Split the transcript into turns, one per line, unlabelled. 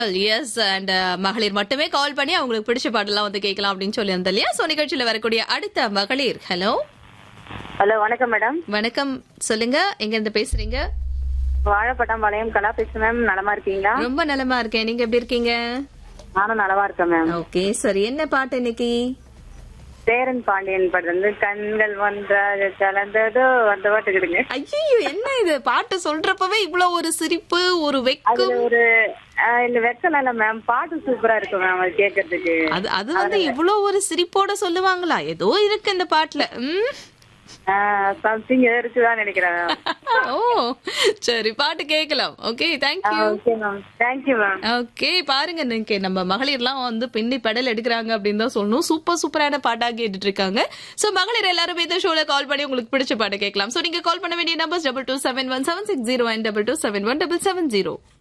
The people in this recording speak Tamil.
எஸ் அண்ட் மகளிர் மட்டுமே கால் பண்ணி அவங்களுக்கு பிடிச்ச பாடலாம் வந்து கேட்கலாம் அப்படின்னு சொல்லி இருந்தோம் இல்லையா சோ நிகழ்ச்சியில வரக்கூடிய அடுத்த மகளிர் ஹலோ
ஹலோ வணக்கம் மேடம்
வணக்கம் சொல்லுங்க எங்க இருந்து பேசுறீங்க
வாழைப்பட்டாம்பாளையம் கலா பேசுறேன் மேம் நலமா இருக்கீங்களா
ரொம்ப நலமா இருக்கேன் நீங்க எப்படி இருக்கீங்க
நானும் நலமா இருக்கேன் மேம்
ஓகே சரி என்ன பாட்டு இன்னைக்கு
சேரன் பாண்டியன் படம் வந்து கண்கள் ஒன்றாக கலந்ததோ அந்த பாட்டு கிடுங்க
ஐயோ என்ன இது பாட்டு சொல்றப்பவே இவ்வளவு ஒரு சிரிப்பு ஒரு வெக்கம்
அதுல ஒரு ஆஹ், இந்த வெக்கம் இல்ல மேம் பாட்டு சூப்பரா இருக்கும் மேம் அது கேட்கறதுக்கு
அது அது வந்து இவ்வளவு ஒரு சிரிப்போட சொல்லுவாங்களா ஏதோ இருக்கு இந்த பாட்டுல ம்
சம்திங் ஏதோ இருக்குதான் நினைக்கிறேன்
ஓ சரி பாட்டு கேட்கலாம் okay thank you
okay ma'am thank you ma'am
okay பாருங்க இன்னைக்கு நம்ம மகளிர்லாம் வந்து பின்னி பெடல் எடுக்கிறாங்க அப்படின்னு தான் சொல்லணும் சூப்பர் சூப்பரான பாட்டா கேட்டுட்டு இருக்காங்க சோ மகளிர் எல்லாரும் இந்த ஷோல கால் பண்ணி உங்களுக்கு பிடிச்ச பாட்டு கேட்கலாம் சோ நீங்க கால் பண்ண வேண்டிய number double two seven one seven six zero one double two seven one double seven zero